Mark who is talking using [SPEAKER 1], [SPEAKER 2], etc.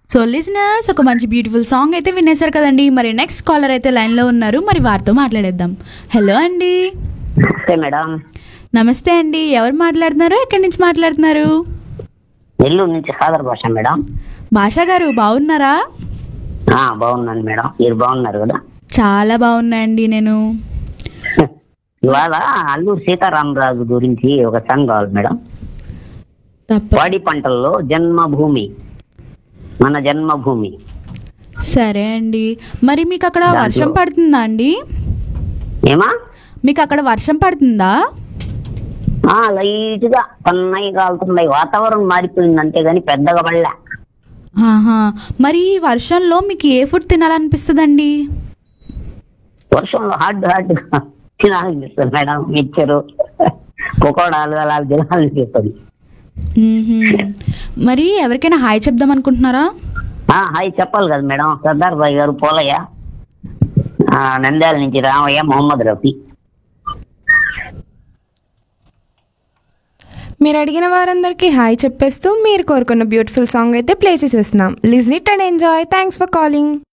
[SPEAKER 1] So listeners ఒక మంచి beautiful song అయితే వినేశారు కదండి మరి నెక్స్ట్ కాలర్ అయితే లైన్లో ఉన్నారు మరి వారితో మాట్లాడేద్దాం హలో అండి
[SPEAKER 2] నమస్తే మేడం
[SPEAKER 1] నమస్తే అండి ఎవరు మాట్లాడుతున్నారు ఎక్కడి నుంచి మాట్లాడుతున్నారు
[SPEAKER 2] నెల్లూరు నుంచి సాదర్ భాష మేడం
[SPEAKER 1] భాషా గారు బాగున్నారా
[SPEAKER 2] ఆ, బాగున్నాను మేడం మీరు బాగున్నారు కదా
[SPEAKER 1] చాలా బాగున్నాయండి నేను
[SPEAKER 2] ఇవాళ అల్లూరు సీతారామరాజు గురించి ఒక సాంగ్ కావాలి మేడం
[SPEAKER 1] తప్ప
[SPEAKER 2] పాడి పంటల్లో జన్మభూమి మన జన్మభూమి
[SPEAKER 1] సరే అండి మరి మీకు అక్కడ
[SPEAKER 2] దాంట్లో-
[SPEAKER 1] వర్షం పడుతుందా అండి
[SPEAKER 2] ఏమా
[SPEAKER 1] మీకు అక్కడ వర్షం పడుతుందా
[SPEAKER 2] ఆ లైట్ గా పన్నయి కాలుతున్నాయి వాతావరణం మారిపోయింది అంతే గాని పెద్దగా పడలే
[SPEAKER 1] ఆహా మరి ఈ వర్షంలో మీకు ఏ ఫుడ్ తినాలనిపిస్తుందండి
[SPEAKER 2] వర్షంలో హార్డ్ హార్డ్ తినాలనిపిస్తుంది మేడం మిక్చరు పకోడాలు అలా తినాలనిపిస్తుంది
[SPEAKER 1] మ్మ్హ్మ్. మరి ఎవరికైనా హాయ్ చెప్దాం అనుకుంటున్నారా
[SPEAKER 2] ఆ, హాయ్ చెప్పాలి కదా మేడం సర్దార్ భాయ్ గారు పోలయ్య ఆ, నంద్యాల నుంచి రామయ్య మొహమ్మద్ రఫీ
[SPEAKER 3] మీరు అడిగిన వారందరికీ హాయ్ చెప్పేస్తూ మీరు కోరుకున్న బ్యూటిఫుల్ సాంగ్ అయితే ప్లే చేసేస్తున్నాం listen it and enjoy thanks for calling